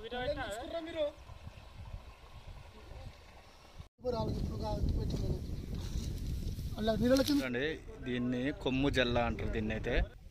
అలా నీళ్ళ కింద చూడండి దీన్ని కొమ్ము జల్ల అంటారు దీన్ని అయితే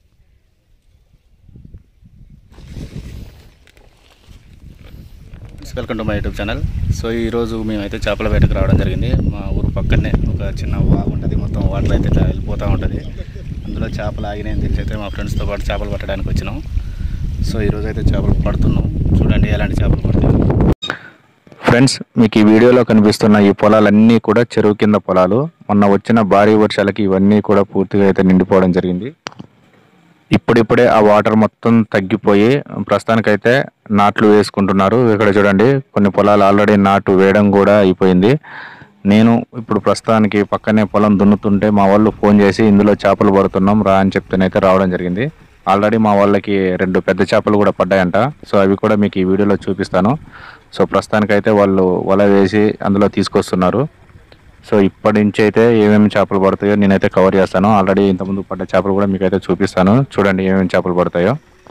welcome to my YouTube channel so ఈరోజు మేమైతే చేపల వేటకు రావడం జరిగింది మా ఊరు పక్కనే ఒక చిన్న వాగు ఉంటుంది మొత్తం వాటర్ అయితే ఇట్లా వెళ్ళిపోతూ ఉంటుంది అందులో చేపలు ఆగినాయని తెలిసి అయితే మా ఫ్రెండ్స్తో పాటు చేపలు పట్టడానికి వచ్చినాం సో ఈరోజు అయితే చేపలు పడుతున్నాం చూడండి ఎలాంటి చేపలు పడతాయి ఫ్రెండ్స్ మీకు ఈ వీడియోలో కనిపిస్తున్న ఈ పొలాలన్నీ కూడా చెరువు కింద పొలాలు మొన్న వచ్చిన భారీ వర్షాలకి ఇవన్నీ కూడా పూర్తిగా అయితే నిండిపోవడం జరిగింది ఇప్పుడిప్పుడే ఆ వాటర్ మొత్తం తగ్గిపోయి ప్రస్తుతానికైతే నాట్లు వేసుకుంటున్నారు ఇక్కడ చూడండి కొన్ని పొలాలు ఆల్రెడీ నాటు వేయడం కూడా అయిపోయింది నేను ఇప్పుడు ప్రస్తుతానికి పక్కనే పొలం దున్నుతుంటే మా వాళ్ళు ఫోన్ చేసి ఇందులో చేపలు పడుతున్నాం రా అని చెప్తేనైతే రావడం జరిగింది ఆల్రెడీ మా వాళ్ళకి రెండు పెద్ద చేపలు కూడా పడ్డాయంట సో అవి కూడా మీకు ఈ వీడియోలో చూపిస్తాను సో ప్రస్తుతానికైతే వాళ్ళు వల వేసి అందులో తీసుకొస్తున్నారు సో ఇప్పటి నుంచి అయితే ఏమేమి చేపలు పడతాయో నేనైతే కవర్ చేస్తాను ఆల్రెడీ ఇంతకుముందు పడ్డ చేపలు కూడా మీకైతే చూపిస్తాను చూడండి ఏమేమి చేపలు పడతాయో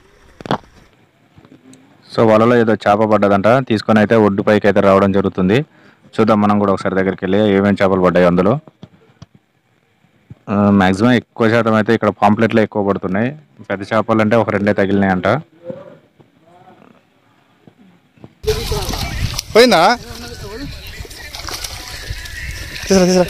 సో వలలో ఏదో చేప పడ్డదంట తీసుకొని అయితే ఒడ్డు పైకి అయితే రావడం జరుగుతుంది చూద్దాం మనం కూడా ఒకసారి దగ్గరికి వెళ్ళి ఏమేమి చేపలు పడ్డాయి అందులో మ్యాక్సిమం ఎక్కువ శాతం అయితే ఇక్కడ పాంప్లెట్లే ఎక్కువ పడుతున్నాయి పెద్ద చేపలు అంటే ఒక రెండే తగిలినాయి అంట పోయిందా తీసురా తీసురా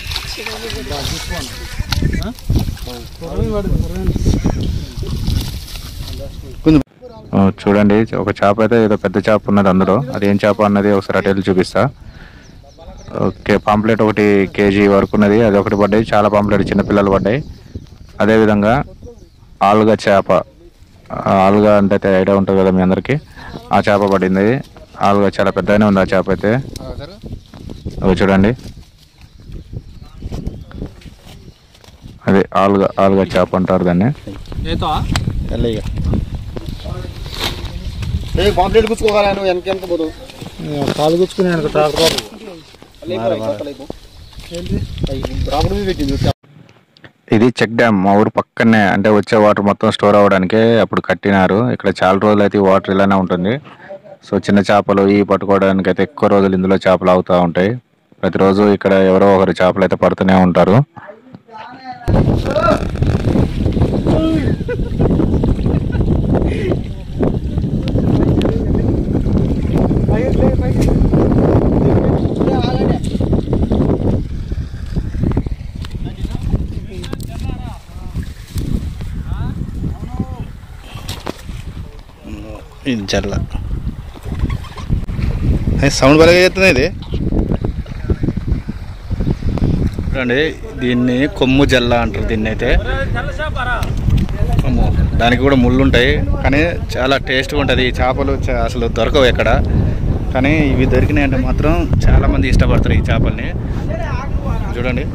ఆ, చూడండి ఒక చేప అయితే ఏదో పెద్ద చేప ఉన్నది అందులో అది ఏం చేప అన్నది ఒకసారి అటు వెళ్ళి చూపిస్తా ఓకే పాంప్లెట్ ఒకటి కేజీ వరకు ఉన్నది అది ఒకటి పడ్డాయి చాలా పాంప్లెట్ చిన్నపిల్లలు పడ్డాయి అదేవిధంగా ఆలుగా చేప ఆ, ఆలుగా అంటే అయితే ఐడియా ఉంటుంది కదా మీ అందరికీ ఆ చేప పడింది ఆలుగా చాలా పెద్దగానే ఉంది ఆ చేప అయితే అవి చూడండి అదే ఆలుగా ఆలుగా చేప అంటారు దాన్ని పాంప్లెట్ గుచ్చుకోగల నువ్వు వెనక ఎంత పోదు కాలు గుచ్చుకుని వెనక ట్రాక్టర్ రాబడి పెట్టింది ఇది చెక్ డ్యామ్ మా ఊరు పక్కనే అంటే వచ్చే వాటర్ మొత్తం స్టోర్ అవ్వడానికే అప్పుడు కట్టినారు ఇక్కడ చాలా రోజులు అయితే ఈ వాటర్ ఇలానే ఉంటుంది సో చిన్న చేపలు ఈ పట్టుకోవడానికి అయితే ఎక్కువ రోజులు ఇందులో చేపలు అవుతూ ఉంటాయి ప్రతిరోజు ఇక్కడ ఎవరో ఒకరు చేపలు అయితే పడుతూనే ఉంటారు ఇది జల్ల సౌండ్ బాగా చేస్తుంది ఇది చూడండి దీన్ని కొమ్ము జల్ల అంటారు దీన్ని అయితే అమ్మో, దానికి కూడా ముళ్ళు ఉంటాయి కానీ చాలా టేస్ట్గా ఉంటుంది ఈ చేపలు చా- అసలు దొరకవు ఎక్కడ కానీ ఇవి దొరికినాయి అంటే మాత్రం చాలా మంది ఇష్టపడతారు ఈ చేపల్ని చూడండి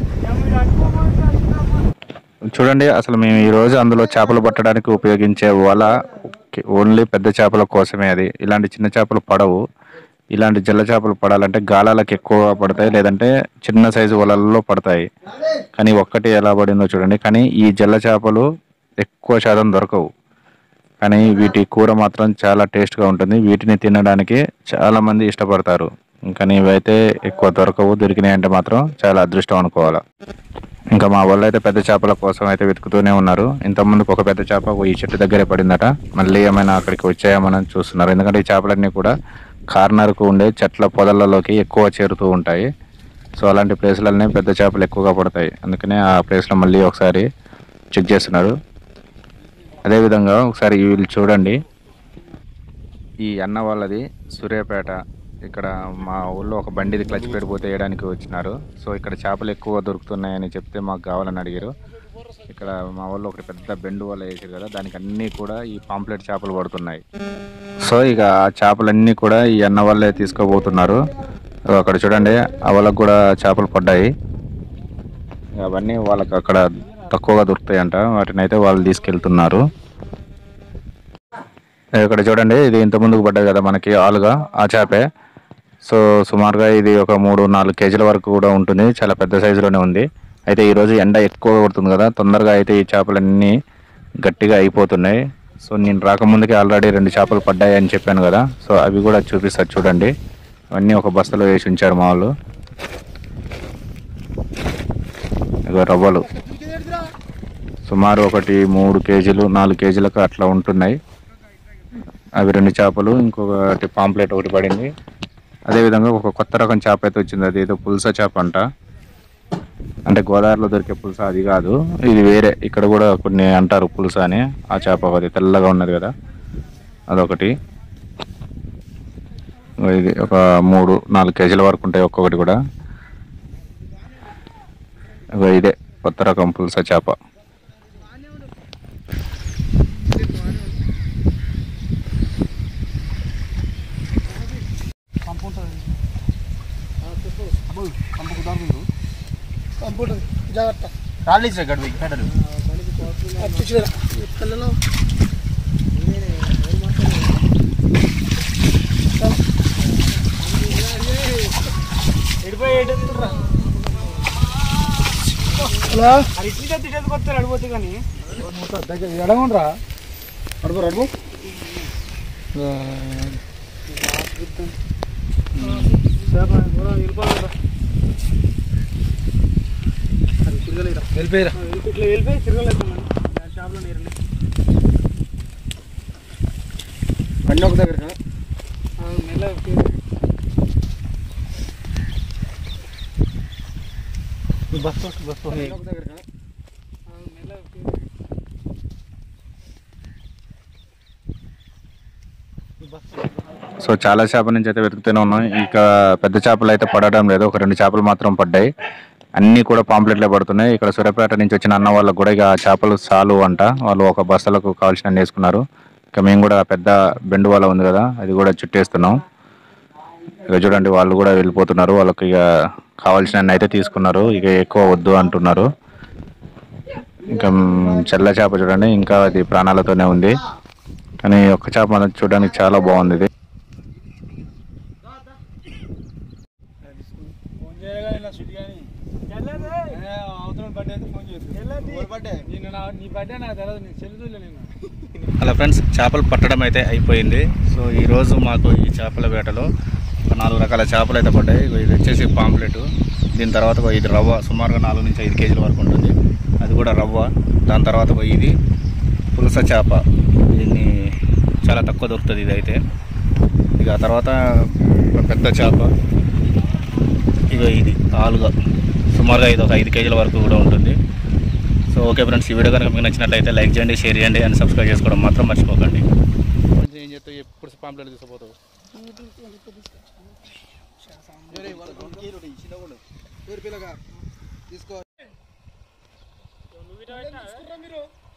చూడండి అసలు మేము ఈ రోజు అందులో చేపలు పట్టడానికి ఉపయోగించే వల ఓన్లీ పెద్ద చేపల కోసమే అది ఇలాంటి చిన్న చేపలు పడవు ఇలాంటి జల్ల చేపలు పడాలంటే గాలాలకు ఎక్కువ పడతాయి లేదంటే చిన్న సైజు వలల్లో పడతాయి కానీ ఒక్కటి ఎలా పడిందో చూడండి కానీ ఈ జల్ల చేపలు ఎక్కువ శాతం దొరకవు కానీ వీటి కూర మాత్రం చాలా టేస్ట్గా ఉంటుంది వీటిని తినడానికి చాలా మంది ఇష్టపడతారు కానీ ఇవైతే ఎక్కువ దొరకవు దొరికినాయి అంటే మాత్రం చాలా అదృష్టం అనుకోవాలి ఇంకా మా వాళ్ళు అయితే పెద్ద చేపల కోసం అయితే వెతుకుతూనే ఉన్నారు ఇంతకుముందుకు ఒక పెద్ద చేప ఈ చెట్టు దగ్గరే పడిందట మళ్ళీ ఏమైనా అక్కడికి వచ్చాయేమని చూస్తున్నారు ఎందుకంటే ఈ చేపలన్నీ కూడా కార్నర్కు ఉండే చెట్ల పొదలలోకి ఎక్కువ చేరుతూ ఉంటాయి సో అలాంటి ప్లేస్లనే పెద్ద చేపలు ఎక్కువగా పడతాయి అందుకనే ఆ ప్లేస్లో మళ్ళీ ఒకసారి చెక్ చేస్తున్నారు అదేవిధంగా ఒకసారి వీళ్ళు చూడండి ఈ అన్న వాళ్ళది సూర్యాపేట ఇక్కడ మా ఊళ్ళో ఒక బండిది క్లచ్ పెడిపోతే వేయడానికి వచ్చినారు సో ఇక్కడ చేపలు ఎక్కువ దొరుకుతున్నాయని చెప్తే మాకు కావాలని అడిగారు ఇక్కడ మా వాళ్ళు ఒకటి పెద్ద బెండు వల్ల వేసారు కదా దానికి అన్నీ కూడా ఈ పాంప్లెట్ చేపలు పడుతున్నాయి సో ఇక ఆ చేపలన్నీ కూడా ఈ అన్న వాళ్ళే తీసుకోబోతున్నారు సో అక్కడ చూడండి ఆ వాళ్ళకు కూడా చేపలు పడ్డాయి అవన్నీ వాళ్ళకి అక్కడ తక్కువగా దొరుకుతాయంట వాటిని అయితే వాళ్ళు తీసుకెళ్తున్నారు ఇక్కడ చూడండి ఇది ఇంత ముందుకు పడ్డది కదా మనకి ఆలుగా ఆ చేపే సో సుమారుగా ఇది ఒక మూడు నాలుగు కేజీల వరకు కూడా ఉంటుంది చాలా పెద్ద సైజులోనే ఉంది అయితే ఈరోజు ఎండ ఎక్కువ కొడుతుంది కదా తొందరగా అయితే ఈ చేపలన్నీ గట్టిగా అయిపోతున్నాయి సో నేను రాకముందుకే ఆల్రెడీ రెండు చేపలు పడ్డాయి అని చెప్పాను కదా సో అవి కూడా చూపిస్తారు చూడండి అవన్నీ ఒక బస్తాలో వేసి ఉంచారు మా వాళ్ళు ఇగో రవ్వలు సుమారు ఒకటి మూడు కేజీలు నాలుగు కేజీలకు అట్లా ఉంటున్నాయి అవి రెండు చేపలు ఇంకొకటి పాంప్లెట్ ఒకటి పడింది అదేవిధంగా ఒక కొత్త రకం చేప అయితే వచ్చింది అది ఏదో పులస చేప అంట అంటే గోదావరిలో దొరికే పులస అది కాదు ఇది వేరే ఇక్కడ కూడా కొన్ని అంటారు పులస అని ఆ చేప ఒకటి తెల్లగా ఉన్నది కదా అదొకటి ఇది ఒక మూడు నాలుగు కేజీల వరకు ఉంటాయి ఒక్కొక్కటి కూడా ఇగో ఇదే కొత్త రకం పులస చేప పంపు ఉంటుంది పంపుకు దారుండు పంపు ఉంటుంది జాగ్రత్త రాళ్ళిచ్చా గడువు పెడలు చూసిరా పిల్లలు హలో దగ్గర ఎడగండ్రా అడుగు అడుగు వెళ్ళిపోయిరా బండి ఒక దగ్గర బస్ బస్ ఒక దగ్గర సో చాలా చేపల నుంచి అయితే వెతుకుతూనే ఉన్నాం ఇంకా పెద్ద చేపలు అయితే పడడం లేదు ఒక రెండు చేపలు మాత్రం పడ్డాయి అన్నీ కూడా పాంప్లెట్లే పడుతున్నాయి ఇక్కడ సూర్యాపేట నుంచి వచ్చిన అన్న వాళ్ళకు కూడా ఇక చేపలు చాలు అంట వాళ్ళు ఒక బస్తలకు కావాల్సిన వేసుకున్నారు ఇక మేము కూడా పెద్ద బెండు వాళ్ళ ఉంది కదా అది కూడా చుట్టేస్తున్నాం ఇక చూడండి వాళ్ళు కూడా వెళ్ళిపోతున్నారు వాళ్ళకి ఇక కావాల్సిన అయితే తీసుకున్నారు ఇక ఎక్కువ వద్దు అంటున్నారు ఇంకా మ్, చెల్ల చేప చూడండి ఇంకా అది ప్రాణాలతోనే ఉంది కానీ ఒక్క చేప మాత్రం చూడడానికి చాలా బాగుంది ఇది ఫోన్ చేయగా ఇలా షూట్ కానీ అవతల బర్త్డే అయితే ఫోన్ చేసి బర్త్డే నేను నా నీ బర్త్డే నాకు తెలియదు నేను చెల్లి నేను హలో ఫ్రెండ్స్ చేపలు పట్టడం అయితే అయిపోయింది సో ఈ రోజు మాకు ఈ చేపల వేటలో ఒక నాలుగు రకాల చేపలు అయితే పడ్డాయి ఇగో ఇది వచ్చేసి పాంప్లెట్ దీని తర్వాత ఇగో ఇది రవ్వ సుమారుగా నాలుగు నుంచి ఐదు కేజీల వరకు ఉంటుంది అది కూడా రవ్వ దాని తర్వాత ఇగో ఇది పులస చేప దీన్ని చాలా తక్కువ దొరుకుతుంది ఇది అయితే ఇక ఆ తర్వాత ఒక పెద్ద చేప ఇగో ఇది ఆలుగా సుమారుగా ఇది ఒక ఐదు కేజీల వరకు కూడా ఉంటుంది సో ఓకే ఫ్రెండ్స్ ఈ వీడియో కనుక మీకు నచ్చినట్లయితే లైక్ చేయండి షేర్ చేయండి అండ్ సబ్స్క్రైబ్ చేసుకోవడం మాత్రం మర్చిపోకండి ఏం చేస్తావు ఎప్పుడు పాంప్లెట్ తీసుకుపోతావు తీసుకో